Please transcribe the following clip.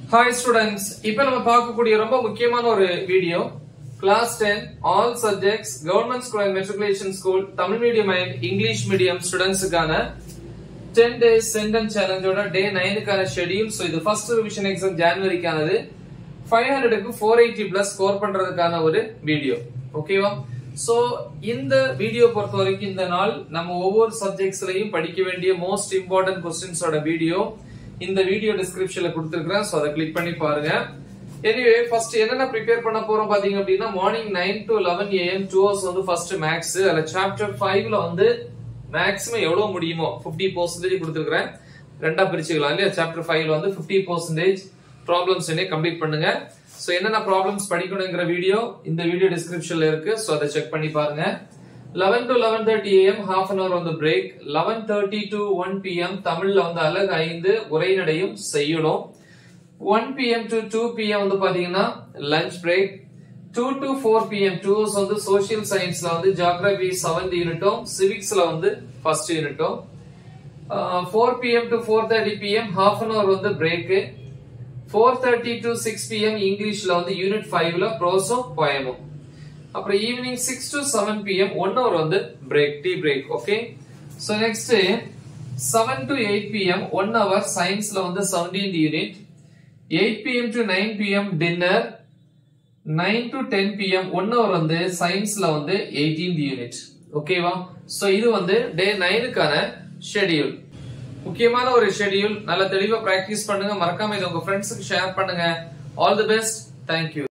hi students இப்போ நம்ம பார்க்கக்கூடிய ரொம்ப முக்கியமான ஒரு video class ten all subjects government school and matriculation school Tamil medium and English medium ஸ்டூடெண்ட்ஸுக்கான டென் டேஸ் சென்டென்ஸ் சேலஞ்சோட டே நைனுக்கான ஷெடியூல் ஸோ இது ஃபர்ஸ்ட் ரிவிஷன் எக்ஸாம் ஜான்வரிக்கானது ஃபைவ் ஹண்ட்ரடுக்கு ஃபோர் எயிட்டி பிளஸ் ஸ்கோர் பண்றதுக்கான ஒரு வீடியோ ஓகேவா சோ இந்த வீடியோ பொறுத்த வரைக்கும் இந்த நாள் நம்ம ஒவ்வொரு சப்ஜெக்ட்ஸ்லயும் படிக்க வேண்டிய மோஸ்ட் இம்பார்ட்டன்ட் கொஸ்டின்ஸோட வீடியோ இந்த வீடியோ டிஸ்கிரிப்ஷன்ல கொடுத்துருக்கேன் ஸோ அதை கிளிக் பண்ணி பாருங்க எனிவே ஃபர்ஸ்ட் என்னென்ன ப்ரிப்பேர் பண்ண போறோம் பாத்தீங்க அப்படின்னா morning nine to eleven AM two hours வந்து ஃபர்ஸ்ட் மேக்ஸ் அதுல சாப்டர் ஃபைவ்ல வந்து மேக்ஸிமம் எவ்வளவு முடியுமோ பிப்டி பர்சன்டேஜ் கொடுத்துருக்கேன் ரெண்டா பிரிச்சுக்கலாம் இல்லையா சாப்டர் ஃபைவ்ல வந்து பிப்டி பர்சன்டேஜ் ப்ராப்ளம்ஸ் என்ன கம்ப்ளீட் பண்ணுங்க சோ என்னென்ன ப்ராப்ளம்ஸ் படிக்கணுங்கிற வீடியோ இந்த வீடியோ டிஸ்கிரிப்ஷன்ல இருக்கு சோ அதை செக் பண்ணி பாருங்க eleven to eleven thirty AM half an hour வந்து break eleven thirty to one PM தமிழ்ல வந்து அழகு ஐந்து உரைநடையும் செய்யணும் one PM to two PM வந்து பாத்தீங்கன்னா lunch break two to four PM two வந்து சோசியல் சயின்ஸ்ல வந்து ஜியாகிரபி செவன்த் யூனிட்டும் சிவிக்ஸ்ல வந்து first யூனிட்டும் four PM to four thirty PM half an hour வந்து break four thirty to six PM இங்கிலீஷ்ல வந்து யூனிட் ஃபைவ்ல ப்ரோஸும் போயமும் அப்புறம் evening six to seven PM one hour வந்து break tea break okay so next seven to eight PM one hour சயின்ஸ்ல வந்து seventeen unit eight PM to nine PM dinner nine to ten PM one hour வந்து சயின்ஸ்ல வந்து eighteen unit ஓகேவா so இது வந்து டே நைனுக்கான ஷெடியூல் முக்கியமான ஒரு ஷெடியூல் நல்ல தெளிவா பிராக்டிஸ் பண்ணுங்க மறக்காம இதை உங்க ஃப்ரெண்ட்ஸுக்கு ஷேர் பண்ணுங்க ஆல் தி பெஸ்ட் தேங்க்யூ